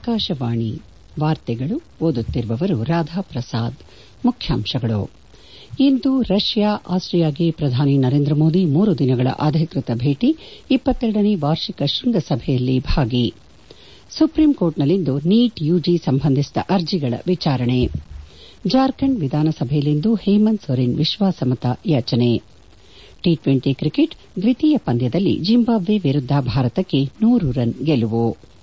ಆಕಾಶವಾಣಿ ವಾರ್ತೆಗಳು ಓದುತ್ತಿರುವವರು ರಾಧಾಪ್ರಸಾದ್ ಮುಖ್ಯಾಂಶಗಳು ಇಂದು ರಷ್ಯಾ ಆಸ್ಟ್ರಿಯಾಗೆ ಪ್ರಧಾನಿ ನರೇಂದ್ರ ಮೋದಿ ಮೂರು ದಿನಗಳ ಅಧಿಕೃತ ಭೇಟಿ ಇಪ್ಪತ್ತೆರಡನೇ ವಾರ್ಷಿಕ ಶೃಂಗಸಭೆಯಲ್ಲಿ ಭಾಗಿ ಸುಪ್ರೀಂಕೋರ್ಟ್ನಲ್ಲಿಂದು ನೀಟ್ ಯುಜಿ ಸಂಬಂಧಿಸಿದ ಅರ್ಜಿಗಳ ವಿಚಾರಣೆ ಜಾರ್ಖಂಡ್ ವಿಧಾನಸಭೆಯಲ್ಲಿಂದು ಹೇಮಂತ್ ಸೊರೆನ್ ವಿಶ್ವಾಸಮತ ಯಾಚನೆ ಟಿ ಟ್ವೆಂಟಿ ಕ್ರಿಕೆಟ್ ದ್ವಿತೀಯ ಪಂದ್ಯದಲ್ಲಿ ಜಿಂಬಾಬ್ವೆ ವಿರುದ್ದ ಭಾರತಕ್ಕೆ ನೂರು ರನ್ ಗೆಲುವು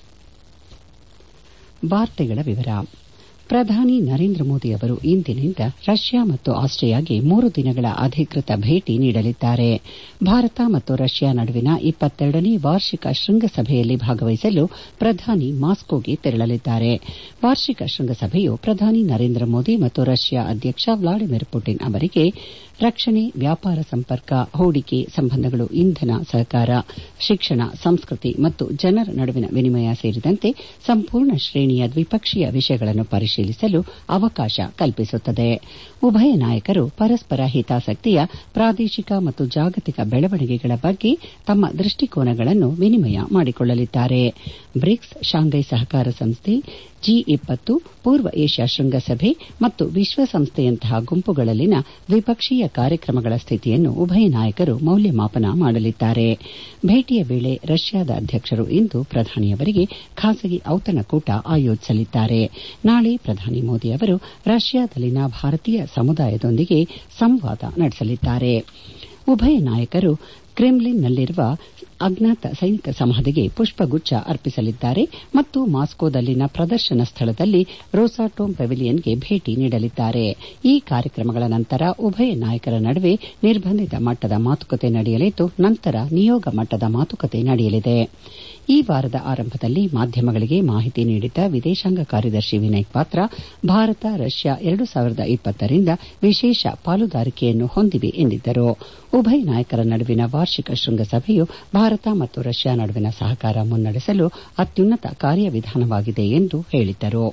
ಪ್ರಧಾನಿ ನರೇಂದ್ರ ಮೋದಿ ಅವರು ಇಂದಿನಿಂದ ರಷ್ಯಾ ಮತ್ತು ಆಸ್ಟ್ರಿಯಾಗೆ ಮೂರು ದಿನಗಳ ಅಧಿಕೃತ ಭೇಟಿ ನೀಡಲಿದ್ದಾರೆ ಭಾರತ ಮತ್ತು ರಷ್ಯಾ ನಡುವಿನ ಇಪ್ಪತ್ತೆರಡನೇ ವಾರ್ಷಿಕ ಶೃಂಗಸಭೆಯಲ್ಲಿ ಭಾಗವಹಿಸಲು ಪ್ರಧಾನಿ ಮಾಸ್ಕೋಗೆ ತೆರಳಲಿದ್ದಾರೆ ವಾರ್ಷಿಕ ಶೃಂಗಸಭೆಯು ಪ್ರಧಾನಿ ನರೇಂದ್ರ ಮೋದಿ ಮತ್ತು ರಷ್ಯಾ ಅಧ್ಯಕ್ಷ ವ್ಲಾಡಿಮಿರ್ ಪುಟಿನ್ ಅವರಿಗೆ ರಕ್ಷಣೆ ವ್ಯಾಪಾರ ಸಂಪರ್ಕ ಹೂಡಿಕೆ ಸಂಬಂಧಗಳು ಇಂಧನ ಸಹಕಾರ ಶಿಕ್ಷಣ ಸಂಸ್ಕೃತಿ ಮತ್ತು ಜನರ ನಡುವಿನ ವಿನಿಮಯ ಸೇರಿದಂತೆ ಸಂಪೂರ್ಣ ಶ್ರೇಣಿಯ ದ್ವಿಪಕ್ಷೀಯ ವಿಷಯಗಳನ್ನು ಪರಿಶೀಲಿಸಲು ಅವಕಾಶ ಕಲ್ಪಿಸುತ್ತದೆ ಉಭಯ ನಾಯಕರು ಪರಸ್ಪರ ಹಿತಾಸಕ್ತಿಯ ಪ್ರಾದೇಶಿಕ ಮತ್ತು ಜಾಗತಿಕ ಬೆಳವಣಿಗೆಗಳ ಬಗ್ಗೆ ತಮ್ಮ ದೃಷ್ಟಿಕೋನಗಳನ್ನು ವಿನಿಮಯ ಮಾಡಿಕೊಳ್ಳಲಿದ್ದಾರೆ ಬ್ರಿಕ್ಸ್ ಶಾಂಘೈ ಸಹಕಾರ ಸಂಸ್ಥೆ ಜಿ ಇಪ್ಪತ್ತು ಪೂರ್ವ ಏಷ್ಯಾ ಶೃಂಗಸಭೆ ಮತ್ತು ವಿಶ್ವಸಂಸ್ಥೆಯಂತಹ ಗುಂಪುಗಳಲ್ಲಿನ ದ್ವಿಪಕ್ಷೀಯ ಕಾರ್ಯಕ್ರಮಗಳ ಸ್ಥಿತಿಯನ್ನು ಉಭಯ ನಾಯಕರು ಮೌಲ್ಯಮಾಪನ ಮಾಡಲಿದ್ದಾರೆ ಭೇಟಿಯ ವೇಳೆ ರಷ್ಯಾದ ಅಧ್ಯಕ್ಷರು ಇಂದು ಪ್ರಧಾನಿಯವರಿಗೆ ಖಾಸಗಿ ಔತಣಕೂಟ ಆಯೋಜಿಸಲಿದ್ದಾರೆ ನಾಳೆ ಪ್ರಧಾನಿ ಮೋದಿ ಅವರು ರಷ್ಯಾದಲ್ಲಿನ ಭಾರತೀಯ ಸಮುದಾಯದೊಂದಿಗೆ ಸಂವಾದ ನಡೆಸಲಿದ್ದಾರೆ ಉಭಯ ನಾಯಕರು ಕ್ರೆಮ್ಲಿನ್ನಲ್ಲಿರುವ ಅಜ್ಞಾತ ಸೈನಿಕ ಸಮಾಧಿಗೆ ಪುಷ್ಪಗುಚ್ಛ ಅರ್ಪಿಸಲಿದ್ದಾರೆ ಮತ್ತು ಮಾಸ್ಕೋದಲ್ಲಿನ ಪ್ರದರ್ಶನ ಸ್ಥಳದಲ್ಲಿ ರೋಸಾಟೋಮ್ ಪೆವಿಲಿಯನ್ಗೆ ಭೇಟಿ ನೀಡಲಿದ್ದಾರೆ ಈ ಕಾರ್ಯಕ್ರಮಗಳ ನಂತರ ಉಭಯ ನಾಯಕರ ನಡುವೆ ನಿರ್ಬಂಧಿತ ಮಟ್ಟದ ಮಾತುಕತೆ ನಡೆಯಲಿದ್ದು ನಂತರ ನಿಯೋಗ ಮಟ್ಟದ ಮಾತುಕತೆ ನಡೆಯಲಿದೆ ಈ ವಾರದ ಆರಂಭದಲ್ಲಿ ಮಾಧ್ಯಮಗಳಿಗೆ ಮಾಹಿತಿ ನೀಡಿದ್ದ ವಿದೇಶಾಂಗ ಕಾರ್ಯದರ್ಶಿ ವಿನಯ್ ಕ್ವಾತ್ರಾ ಭಾರತ ರಷ್ಯಾ ಎರಡು ಸಾವಿರದ ಇಪ್ಪತ್ತರಿಂದ ವಿಶೇಷ ಪಾಲುದಾರಿಕೆಯನ್ನು ಹೊಂದಿವೆ ಎಂದಿದ್ದರು ಉಭಯ ನಾಯಕರ ನಡುವಿನ ವಾರ್ಷಿಕ ಶೃಂಗಸಭೆಯು ಭಾರತ ಮತ್ತು ರಷ್ಯಾ ನಡುವಿನ ಸಹಕಾರ ಮುನ್ನಡೆಸಲು ಅತ್ಯುನ್ನತ ಕಾರ್ಯವಿಧಾನವಾಗಿದೆ ಎಂದು ಹೇಳಿದ್ದರು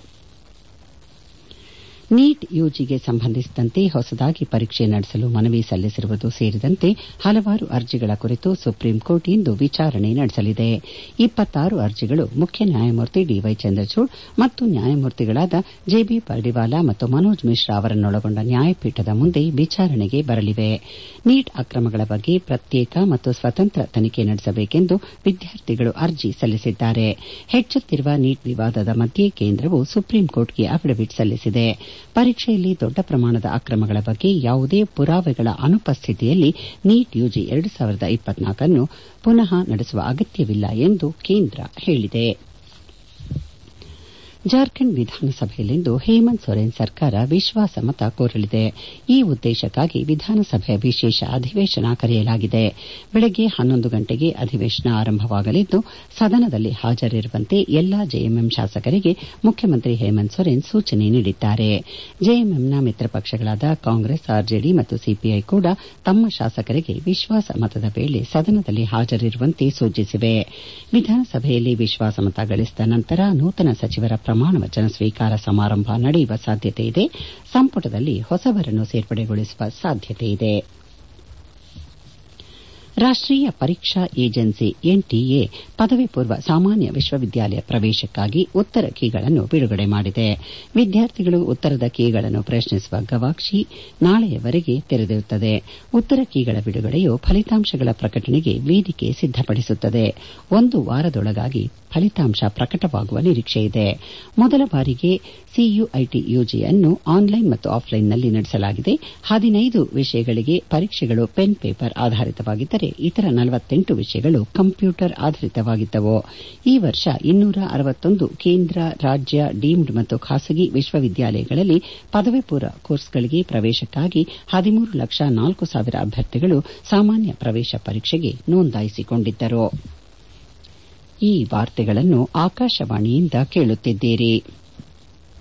ನೀಟ್ ಯುಜಿಗೆ ಸಂಬಂಧಿಸಿದಂತೆ ಹೊಸದಾಗಿ ಪರೀಕ್ಷೆ ನಡೆಸಲು ಮನವಿ ಸಲ್ಲಿಸಿರುವುದು ಸೇರಿದಂತೆ ಹಲವಾರು ಅರ್ಜಿಗಳ ಕುರಿತು ಸುಪ್ರೀಂಕೋರ್ಟ್ ಇಂದು ವಿಚಾರಣೆ ನಡೆಸಲಿದೆ ಇಪ್ಪತ್ತಾರು ಅರ್ಜಿಗಳು ಮುಖ್ಯ ನ್ಯಾಯಮೂರ್ತಿ ಡಿವೈ ಚಂದ್ರಚೂಡ್ ಮತ್ತು ನ್ಯಾಯಮೂರ್ತಿಗಳಾದ ಜೆಬಿ ಪರ್ಡಿವಾಲಾ ಮತ್ತು ಮನೋಜ್ ಮಿಶ್ರಾ ಅವರನ್ನೊಳಗೊಂಡ ನ್ಯಾಯಪೀಠದ ಮುಂದೆ ವಿಚಾರಣೆಗೆ ಬರಲಿವೆ ನೀಟ್ ಅಕ್ರಮಗಳ ಬಗ್ಗೆ ಪ್ರತ್ಯೇಕ ಮತ್ತು ಸ್ವತಂತ್ರ ತನಿಖೆ ನಡೆಸಬೇಕೆಂದು ವಿದ್ಯಾರ್ಥಿಗಳು ಅರ್ಜಿ ಸಲ್ಲಿಸಿದ್ದಾರೆ ಹೆಚ್ಚುತ್ತಿರುವ ನೀಟ್ ವಿವಾದದ ಮಧ್ಯೆ ಕೇಂದ್ರವು ಸುಪ್ರೀಂಕೋರ್ಟ್ಗೆ ಅಫಿಡವಿಟ್ ಸಲ್ಲಿಸಿದೆ ಪರೀಕ್ಷೆಯಲ್ಲಿ ದೊಡ್ಡ ಪ್ರಮಾಣದ ಅಕ್ರಮಗಳ ಬಗ್ಗೆ ಯಾವುದೇ ಪುರಾವೆಗಳ ಅನುಪಸ್ಥಿತಿಯಲ್ಲಿ ನೀಟ್ ಯುಜಿ ಎರಡು ಸಾವಿರದ ಇಪ್ಪತ್ನಾಲ್ಕನ್ನು ಪುನಃ ನಡೆಸುವ ಅಗತ್ಯವಿಲ್ಲ ಎಂದು ಕೇಂದ್ರ ಹೇಳಿದೆ ಜಾರ್ಖಂಡ್ ವಿಧಾನಸಭೆಯಲ್ಲಿಂದು ಹೇಮಂತ್ ಸೊರೆನ್ ಸರ್ಕಾರ ವಿಶ್ವಾಸಮತ ಕೋರಲಿದೆ ಈ ಉದ್ದೇಶಕ್ಕಾಗಿ ವಿಧಾನಸಭೆಯ ವಿಶೇಷ ಅಧಿವೇಶನ ಕರೆಯಲಾಗಿದೆ ಬೆಳಗ್ಗೆ ಹನ್ನೊಂದು ಗಂಟೆಗೆ ಅಧಿವೇಶನ ಆರಂಭವಾಗಲಿದ್ದು ಸದನದಲ್ಲಿ ಹಾಜರಿರುವಂತೆ ಎಲ್ಲಾ ಜೆಎಂಎಂ ಶಾಸಕರಿಗೆ ಮುಖ್ಯಮಂತ್ರಿ ಹೇಮಂತ್ ಸೊರೆನ್ ಸೂಚನೆ ನೀಡಿದ್ದಾರೆ ಜೆಎಂಎಂನ ಮಿತ್ರ ಪಕ್ಷಗಳಾದ ಕಾಂಗ್ರೆಸ್ ಆರ್ಜೆಡಿ ಮತ್ತು ಸಿಪಿಐ ಕೂಡ ತಮ್ಮ ಶಾಸಕರಿಗೆ ವಿಶ್ವಾಸಮತದ ವೇಳೆ ಸದನದಲ್ಲಿ ಹಾಜರಿರುವಂತೆ ಸೂಚಿಸಿವೆ ವಿಧಾನಸಭೆಯಲ್ಲಿ ವಿಶ್ವಾಸಮತ ಗಳಿಸಿದ ನಂತರ ನೂತನ ಸಚಿವರ ಪ್ರಮಾಣ ವಚನ ಸ್ವೀಕಾರ ಸಮಾರಂಭ ನಡೆಯುವ ಸಾಧ್ಯತೆಯಿದೆ ಸಂಪುಟದಲ್ಲಿ ಹೊಸಬರನ್ನು ಸೇರ್ಪಡೆಗೊಳಿಸುವ ಸಾಧ್ಯತೆಯಿದೆ ರಾಷ್ಟೀಯ ಪರೀಕ್ಷಾ ಏಜೆನ್ಸಿ ಎನ್ಟಿಎ ಪದವಿ ಪೂರ್ವ ಸಾಮಾನ್ಯ ವಿಶ್ವವಿದ್ಯಾಲಯ ಪ್ರವೇಶಕ್ಕಾಗಿ ಉತ್ತರ ಕೀಗಳನ್ನು ಬಿಡುಗಡೆ ಮಾಡಿದೆ ವಿದ್ಯಾರ್ಥಿಗಳು ಉತ್ತರದ ಕೀಗಳನ್ನು ಪ್ರಶ್ನಿಸುವ ಗವಾಕ್ಷಿ ನಾಳೆಯವರೆಗೆ ತೆರೆದಿರುತ್ತದೆ ಉತ್ತರ ಕೀಗಳ ಬಿಡುಗಡೆಯು ಫಲಿತಾಂಶಗಳ ಪ್ರಕಟಣೆಗೆ ವೇದಿಕೆ ಸಿದ್ದಪಡಿಸುತ್ತದೆ ಒಂದು ವಾರದೊಳಗಾಗಿ ಫಲಿತಾಂಶ ಪ್ರಕಟವಾಗುವ ನಿರೀಕ್ಷೆಯಿದೆ ಮೊದಲ ಬಾರಿಗೆ ಸಿಯುಐಟಿ ಯುಜಿಯನ್ನು ಆನ್ಲೈನ್ ಮತ್ತು ಆಫ್ಲೈನ್ನಲ್ಲಿ ನಡೆಸಲಾಗಿದೆ ಹದಿನೈದು ವಿಷಯಗಳಿಗೆ ಪರೀಕ್ಷೆಗಳು ಪೆನ್ ಪೇಪರ್ ಆಧಾರಿತವಾಗಿದ್ದರೆ ಇತರ ನಲವತ್ತೆಂಟು ವಿಷಯಗಳು ಕಂಪ್ಯೂಟರ್ ಆಧಾರಿತವಾಗಿದ್ದವು ಈ ವರ್ಷ ಇನ್ನೂರ ಅರವತ್ತೊಂದು ಕೇಂದ್ರ ರಾಜ್ಯ ಡೀಮ್ಡ್ ಮತ್ತು ಖಾಸಗಿ ವಿಶ್ವವಿದ್ಯಾಲಯಗಳಲ್ಲಿ ಪದವಿ ಪೂರ್ವ ಕೋರ್ಸ್ಗಳಿಗೆ ಪ್ರವೇಶಕ್ಕಾಗಿ ಹದಿಮೂರು ಲಕ್ಷ ನಾಲ್ಕು ಸಾವಿರ ಅಭ್ಯರ್ಥಿಗಳು ಸಾಮಾನ್ಯ ಪ್ರವೇಶ ಪರೀಕ್ಷೆಗೆ ನೋಂದಾಯಿಸಿಕೊಂಡಿದ್ದರು ಈ ವಾರ್ತೆಗಳನ್ನು ಆಕಾಶವಾಣಿಯಿಂದ ಕೇಳುತ್ತಿದ್ದೀರಿ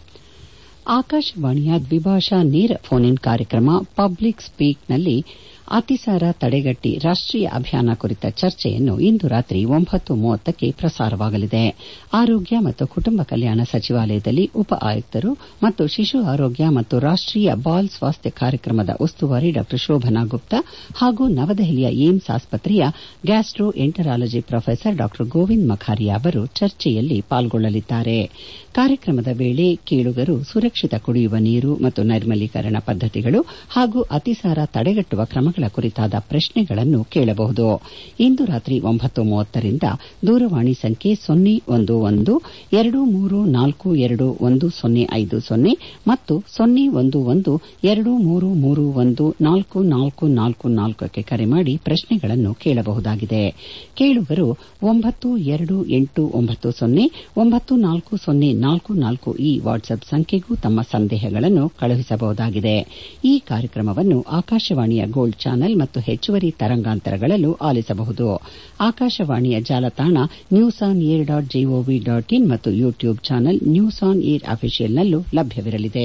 ಆಕಾಶವಾಣಿಯ ದ್ವಿಭಾಷಾ ನೇರ ಫೋನ್ ಇನ್ ಕಾರ್ಯಕ್ರಮ ಪಬ್ಲಿಕ್ ಸ್ಪೀಕ್ನಲ್ಲಿ ಅತಿಸಾರ ತಡೆಗಟ್ಟಿ ರಾಷ್ಟೀಯ ಅಭಿಯಾನ ಕುರಿತ ಚರ್ಚೆಯನ್ನು ಇಂದು ರಾತ್ರಿ ಒಂಬತ್ತು ಮೂವತ್ತಕ್ಕೆ ಪ್ರಸಾರವಾಗಲಿದೆ ಆರೋಗ್ಯ ಮತ್ತು ಕುಟುಂಬ ಕಲ್ಯಾಣ ಸಚಿವಾಲಯದಲ್ಲಿ ಉಪ ಆಯುಕ್ತರು ಮತ್ತು ಶಿಶು ಆರೋಗ್ಯ ಮತ್ತು ರಾಷ್ಟೀಯ ಬಾಲ್ ಸ್ವಾಸ್ಥ್ಯ ಕಾರ್ಯಕ್ರಮದ ಉಸ್ತುವಾರಿ ಡಾ ಶೋಭನಾ ಗುಪ್ತಾ ಹಾಗೂ ನವದೆಹಲಿಯ ಏಮ್ಸ್ ಆಸ್ಪತ್ರೆಯ ಗ್ಯಾಸ್ಟ್ರೋ ಎಂಟರಾಲಜಿ ಪ್ರೊಫೆಸರ್ ಡಾ ಗೋವಿಂದ್ ಮಖಾರಿಯಾ ಅವರು ಚರ್ಚೆಯಲ್ಲಿ ಪಾಲ್ಗೊಳ್ಳಲಿದ್ದಾರೆ ಕಾರ್ಯಕ್ರಮದ ವೇಳೆ ಕೇಳುಗರು ಸುರಕ್ಷಿತ ಕುಡಿಯುವ ನೀರು ಮತ್ತು ನೈರ್ಮಲೀಕರಣ ಪದ್ದತಿಗಳು ಹಾಗೂ ಅತಿಸಾರ ತಡೆಗಟ್ಟುವ ಕ್ರಮಗಳ ಕುರಿತಾದ ಪ್ರಶ್ನೆಗಳನ್ನು ಕೇಳಬಹುದು ಇಂದು ರಾತ್ರಿ ಒಂಬತ್ತು ಮೂವತ್ತರಿಂದ ದೂರವಾಣಿ ಸಂಖ್ಯೆ ಸೊನ್ನೆ ಒಂದು ಒಂದು ಎರಡು ಮೂರು ನಾಲ್ಕು ಎರಡು ಒಂದು ಸೊನ್ನೆ ಐದು ಸೊನ್ನೆ ಮತ್ತು ಸೊನ್ನೆ ಒಂದು ಒಂದು ಎರಡು ಮೂರು ಮೂರು ಒಂದು ನಾಲ್ಕು ನಾಲ್ಕು ನಾಲ್ಕು ನಾಲ್ಕಕ್ಕೆ ಕರೆ ಮಾಡಿ ಪ್ರಶ್ನೆಗಳನ್ನು ಕೇಳಬಹುದಾಗಿದೆ ಕೇಳುಗರು ಒಂಬತ್ತು ಎರಡು ಎಂಟು ಒಂಬತ್ತು ಸೊನ್ನೆ ಒಂಬತ್ತು ನಾಲ್ಕು ಸೊನ್ನೆ ನಾಲ್ಕು ನಾಲ್ಕು ಈ ವಾಟ್ಸ್ಆಪ್ ಸಂಖ್ಯೆಗೂ ತಮ್ಮ ಸಂದೇಹಗಳನ್ನು ಕಳುಹಿಸಬಹುದಾಗಿದೆ ಈ ಕಾರ್ಯಕ್ರಮವನ್ನು ಆಕಾಶವಾಣಿಯ ಗೋಲ್ಡ್ ಚಾನೆಲ್ ಮತ್ತು ಹೆಚ್ಚುವರಿ ತರಂಗಾಂತರಗಳಲ್ಲೂ ಆಲಿಸಬಹುದು ಆಕಾಶವಾಣಿಯ ಜಾಲತಾಣ news on air dot gov dot in ಮತ್ತು YouTube channel news on air ಅಫಿಷಿಯಲ್ನಲ್ಲೂ ಲಭ್ಯವಿರಲಿದೆ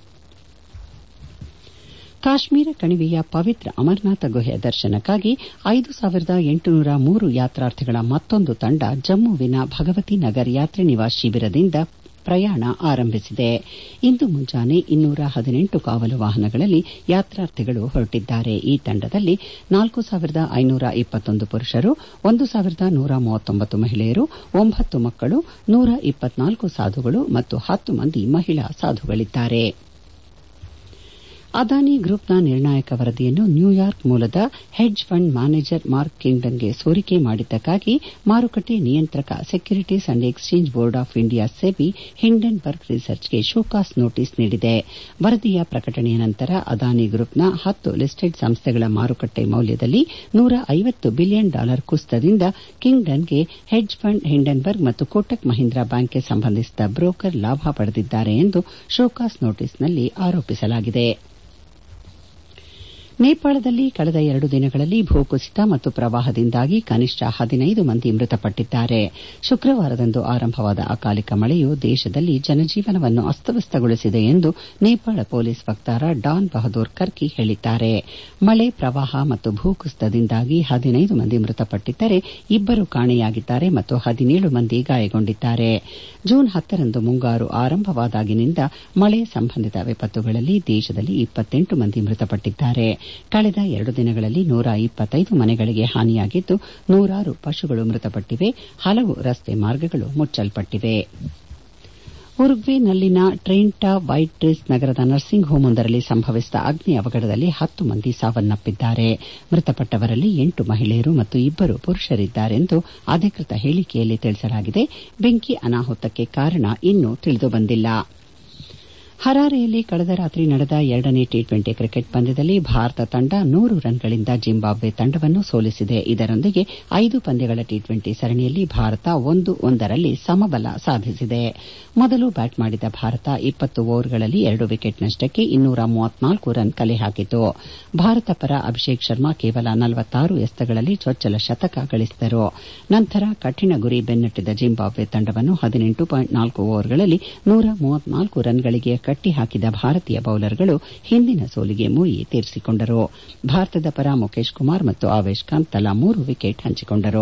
ಕಾಶ್ಮೀರ ಕಣಿವೆಯ ಪವಿತ್ರ ಅಮರನಾಥ ಗುಹೆಯ ದರ್ಶನಕ್ಕಾಗಿ ಐದು ಸಾವಿರದ ಎಂಟುನೂರ ಮೂರು ಯಾತ್ರಾರ್ಥಿಗಳ ಮತ್ತೊಂದು ತಂಡ ಜಮ್ಮುವಿನ ಭಗವತಿ ನಗರ್ ಯಾತ್ರಿ ನಿವಾಸ್ ಶಿಬಿರದಿಂದ ಪ್ರಯಾಣ ಆರಂಭಿಸಿದೆ ಇಂದು ಮುಂಜಾನೆ ಇನ್ನೂರ ಹದಿನೆಂಟು ಕಾವಲು ವಾಹನಗಳಲ್ಲಿ ಯಾತ್ರಾರ್ಥಿಗಳು ಹೊರಟಿದ್ದಾರೆ ಈ ತಂಡದಲ್ಲಿ ನಾಲ್ಕು ಸಾವಿರದ ಐನೂರ ಇಪ್ಪತ್ತೊಂದು ಪುರುಷರು ಒಂದು ಸಾವಿರದ ನೂರ ಮೂವತ್ತೊಂಬತ್ತು ಮಹಿಳೆಯರು ಒಂಬತ್ತು ಮಕ್ಕಳು ನೂರ ಇಪ್ಪತ್ನಾಲ್ಕು ಸಾಧುಗಳು ಮತ್ತು ಹತ್ತು ಮಂದಿ ಮಹಿಳಾ ಸಾಧುಗಳಿದ್ದಾರೆ ಅದಾನಿ ಗ್ರೂಪ್ನ ನಿರ್ಣಾಯಕ ವರದಿಯನ್ನು ನ್ಯೂಯಾರ್ಕ್ ಮೂಲದ ಹೆಡ್ಜ್ ಫಂಡ್ ಮ್ಯಾನೇಜರ್ ಮಾರ್ಕ್ ಕಿಂಗ್ಡನ್ಗೆ ಸೋರಿಕೆ ಮಾಡಿದ್ದಕ್ಕಾಗಿ ಮಾರುಕಟ್ಟೆ ನಿಯಂತ್ರಕ securities and exchange board of India SEBI Hindenburg ರಿಸರ್ಚ್ಗೆ ಶೋಕಾಸ್ ನೋಟಿಸ್ ನೀಡಿದೆ ವರದಿಯ ಪ್ರಕಟಣೆಯ ನಂತರ ಅದಾನಿ ಗ್ರೂಪ್ನ ಹತ್ತು ಲಿಸ್ಟೆಡ್ ಸಂಸ್ಥೆಗಳ ಮಾರುಕಟ್ಟೆ ಮೌಲ್ಯದಲ್ಲಿ ನೂರ ಐವತ್ತು ಬಿಲಿಯನ್ ಡಾಲರ್ ಕುಸಿತದಿಂದ ಕಿಂಗ್ಡನ್ಗೆ ಹೆಡ್ಜ್ ಫಂಡ್ ಹಿಂಡನ್ಬರ್ಗ್ ಮತ್ತು ಕೋಟಕ್ ಮಹೀಂದ್ರಾ ಬ್ಯಾಂಕ್ಗೆ ಸಂಬಂಧಿಸಿದ ಬ್ರೋಕರ್ ಲಾಭ ಪಡೆದಿದ್ದಾರೆ ಎಂದು ಶೋಕಾಸ್ ನೋಟಿಸ್ನಲ್ಲಿ ಆರೋಪಿಸಲಾಗಿದೆ ನೇಪಾಳದಲ್ಲಿ ಕಳೆದ ಎರಡು ದಿನಗಳಲ್ಲಿ ಭೂಕುಸಿತ ಮತ್ತು ಪ್ರವಾಹದಿಂದಾಗಿ ಕನಿಷ್ಠ ಹದಿನೈದು ಮಂದಿ ಮೃತಪಟ್ಟಿದ್ದಾರೆ ಶುಕ್ರವಾರದಂದು ಆರಂಭವಾದ ಅಕಾಲಿಕ ಮಳೆಯು ದೇಶದಲ್ಲಿ ಜನಜೀವನವನ್ನು ಅಸ್ತವ್ಯಸ್ತಗೊಳಿಸಿದೆ ಎಂದು ನೇಪಾಳ ಪೊಲೀಸ್ ವಕ್ತಾರ ಡಾನ್ ಬಹದೂರ್ ಕರ್ಕಿ ಹೇಳಿದ್ದಾರೆ ಮಳೆ ಪ್ರವಾಹ ಮತ್ತು ಭೂಕುಸಿತದಿಂದಾಗಿ ಹದಿನೈದು ಮಂದಿ ಮೃತಪಟ್ಟಿದ್ದರೆ ಇಬ್ಬರು ಕಾಣೆಯಾಗಿದ್ದಾರೆ ಮತ್ತು ಹದಿನೇಳು ಮಂದಿ ಗಾಯಗೊಂಡಿದ್ದಾರೆ ಜೂನ್ ಹತ್ತರಂದು ಮುಂಗಾರು ಆರಂಭವಾದಾಗಿನಿಂದ ಮಳೆ ಸಂಬಂಧಿತ ವಿಪತ್ತುಗಳಲ್ಲಿ ದೇಶದಲ್ಲಿ ಇಪ್ಪತ್ತೆಂಟು ಮಂದಿ ಮೃತಪಟ್ಟಿದ್ದಾರೆ ಕಳೆದ ಎರಡು ದಿನಗಳಲ್ಲಿ ನೂರ ಇಪ್ಪತ್ತೈದು ಮನೆಗಳಿಗೆ ಹಾನಿಯಾಗಿದ್ದು ನೂರಾರು ಪಶುಗಳು ಮೃತಪಟ್ಟಿವೆ ಹಲವು ರಸ್ತೆ ಮಾರ್ಗಗಳು ಮುಚ್ಚಲ್ಪಟ್ಟಿವೆ ಉರುಗ್ವೇನಲ್ಲಿನ ಟ್ರೆಂಟಾ ವೈಟ್ರಿಸ್ ನಗರದ ನರ್ಸಿಂಗ್ ಹೋಮ್ವೊಂದರಲ್ಲಿ ಸಂಭವಿಸಿದ ಅಗ್ನಿ ಅವಘಡದಲ್ಲಿ ಹತ್ತು ಮಂದಿ ಸಾವನ್ನಪ್ಪಿದ್ದಾರೆ ಮೃತಪಟ್ಟವರಲ್ಲಿ ಎಂಟು ಮಹಿಳೆಯರು ಮತ್ತು ಇಬ್ಬರು ಪುರುಷರಿದ್ದಾರೆಂದು ಅಧಿಕೃತ ಹೇಳಿಕೆಯಲ್ಲಿ ತಿಳಿಸಲಾಗಿದೆ ಬೆಂಕಿ ಅನಾಹುತಕ್ಕೆ ಕಾರಣ ಇನ್ನೂ ತಿಳಿದುಬಂದಿಲ್ಲ ಹರಾರೆಯಲ್ಲಿ ಕಳೆದ ರಾತ್ರಿ ನಡೆದ ಎರಡನೇ ಟಿ ಟ್ವೆಂಟಿ ಕ್ರಿಕೆಟ್ ಪಂದ್ಯದಲ್ಲಿ ಭಾರತ ತಂಡ ನೂರು ರನ್ಗಳಿಂದ ಜಿಂಬಾಬ್ವೆ ತಂಡವನ್ನು ಸೋಲಿಸಿದೆ ಇದರೊಂದಿಗೆ ಐದು ಪಂದ್ಯಗಳ ಟಿ ಟ್ವೆಂಟಿ ಸರಣಿಯಲ್ಲಿ ಭಾರತ ಒಂದು ಒಂದರಲ್ಲಿ ಸಮಬಲ ಸಾಧಿಸಿದೆ ಮೊದಲು ಬ್ಯಾಟ್ ಮಾಡಿದ ಭಾರತ ಇಪ್ಪತ್ತು ಓವರ್ಗಳಲ್ಲಿ ಎರಡು ವಿಕೆಟ್ ನಷ್ಟಕ್ಕೆ ಇನ್ನೂರ ಮೂವತ್ನಾಲ್ಕು ರನ್ ಕಲೆ ಹಾಕಿತು ಭಾರತ ಪರ ಅಭಿಷೇಕ್ ಶರ್ಮಾ ಕೇವಲ ನಲವತ್ತಾರು ಎಸೆತಗಳಲ್ಲಿ ಚೊಚ್ಚಲ ಶತಕ ಗಳಿಸಿದರು ನಂತರ ಕಠಿಣ ಗುರಿ ಬೆನ್ನಟ್ಟಿದ ಜಿಂಬಾಬ್ವೆ ತಂಡವನ್ನು ಹದಿನೆಂಟು ಪಾಯಿಂಟ್ ನಾಲ್ಕು ಓವರ್ಗಳಲ್ಲಿ ನೂರ ಮೂವತ್ನಾಲ್ಕು ರನ್ಗಳಿಗೆ ಕಟ್ಟಿ ಹಾಕಿದ ಭಾರತೀಯ ಬೌಲರ್ಗಳು ಹಿಂದಿನ ಸೋಲಿಗೆ ಮುಯಿ ತೀರಿಸಿಕೊಂಡರು ಭಾರತದ ಪರ ಮುಖೇಶ್ ಕುಮಾರ್ ಮತ್ತು ಆವೇಶ್ ಖಾನ್ ತಲಾ ಮೂರು ವಿಕೆಟ್ ಹಂಚಿಕೊಂಡರು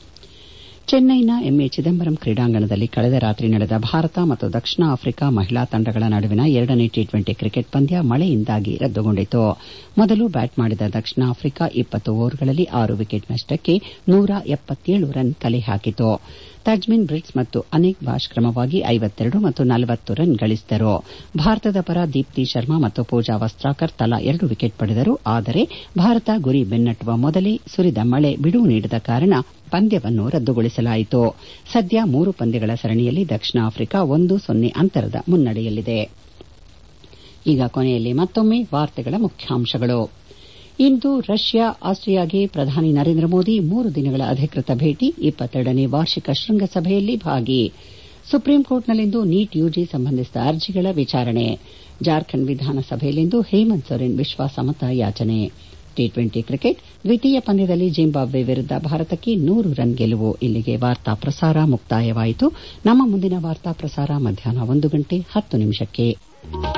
ಚೆನ್ನೈನ ಎಂಎ ಚಿದಂಬರಂ ಕ್ರೀಡಾಂಗಣದಲ್ಲಿ ಕಳೆದ ರಾತ್ರಿ ನಡೆದ ಭಾರತ ಮತ್ತು ದಕ್ಷಿಣ ಆಫ್ರಿಕಾ ಮಹಿಳಾ ತಂಡಗಳ ನಡುವಿನ ಎರಡನೇ ಟಿ ಟ್ವೆಂಟಿ ಕ್ರಿಕೆಟ್ ಪಂದ್ಯ ಮಳೆಯಿಂದಾಗಿ ರದ್ದುಗೊಂಡಿತು ಮೊದಲು ಬ್ಯಾಟ್ ಮಾಡಿದ ದಕ್ಷಿಣ ಆಫ್ರಿಕಾ ಇಪ್ಪತ್ತು ಓವರ್ಗಳಲ್ಲಿ ಆರು ವಿಕೆಟ್ ನಷ್ಟಕ್ಕೆ ನೂರ ಎಪ್ಪತ್ತೇಳು ರನ್ ಕಲೆ ಹಾಕಿತು ತಜ್ಮಿನ್ ಬ್ರಿಟ್ಸ್ ಮತ್ತು ಅನೇಕ್ ಬಾಷ್ ಕ್ರಮವಾಗಿ ಐವತ್ತೆರಡು ಮತ್ತು ನಲವತ್ತು ರನ್ ಗಳಿಸಿದರು ಭಾರತದ ಪರ ದೀಪ್ತಿ ಶರ್ಮಾ ಮತ್ತು ಪೂಜಾ ವಸ್ತಾಕರ್ ತಲಾ ಎರಡು ವಿಕೆಟ್ ಪಡೆದರು ಆದರೆ ಭಾರತ ಗುರಿ ಬೆನ್ನಟ್ಟುವ ಮೊದಲೇ ಸುರಿದ ಮಳೆ ಬಿಡುವು ನೀಡದ ಕಾರಣ ಪಂದ್ಯವನ್ನು ರದ್ದುಗೊಳಿಸಲಾಯಿತು ಸದ್ಯ ಮೂರು ಪಂದ್ಯಗಳ ಸರಣಿಯಲ್ಲಿ ದಕ್ಷಿಣ ಆಫ್ರಿಕಾ ಒಂದು ಸೊನ್ನೆ ಅಂತರದ ಮುನ್ನಡೆಯಲ್ಲಿದೆ ಈಗ ಕೊನೆಯಲ್ಲಿ ಮತ್ತೊಮ್ಮೆ ವಾರ್ತೆಗಳ ಮುಖ್ಯಾಂಶಗಳು ಇಂದು ರಷ್ಯಾ ಆಸ್ಟ್ರಿಯಾಗೆ ಪ್ರಧಾನಿ ನರೇಂದ್ರ ಮೋದಿ ಮೂರು ದಿನಗಳ ಅಧಿಕೃತ ಭೇಟಿ ಇಪ್ಪತ್ತೆರಡನೇ ವಾರ್ಷಿಕ ಶೃಂಗಸಭೆಯಲ್ಲಿ ಭಾಗಿ ಸುಪ್ರೀಂ ಕೋರ್ಟ್ನಲ್ಲಿಂದು ನೀಟ್ ಯುಜಿ ಸಂಬಂಧಿಸಿದ ಅರ್ಜಿಗಳ ವಿಚಾರಣೆ ಜಾರ್ಖಂಡ್ ವಿಧಾನಸಭೆಯಲ್ಲಿಂದು ಹೇಮಂತ್ ಸೊರೆನ್ ವಿಶ್ವಾಸಮತ ಯಾಚನೆ ಟಿ ಟ್ವೆಂಟಿ ಕ್ರಿಕೆಟ್ ದ್ವಿತೀಯ ಪಂದ್ಯದಲ್ಲಿ ಜಿಂಬಾಬ್ವೆ ವಿರುದ್ದ ಭಾರತಕ್ಕೆ ನೂರು ರನ್ ಗೆಲುವು ಇಲ್ಲಿಗೆ ವಾರ್ತಾ ಪ್ರಸಾರ ಮುಕ್ತಾಯವಾಯಿತು ನಮ್ಮ ಮುಂದಿನ ವಾರ್ತಾ ಪ್ರಸಾರ ಮಧ್ಯಾಹ್ನ ಒಂದು ಗಂಟೆ ಹತ್ತು ನಿಮಿಷಕ್ಕೆ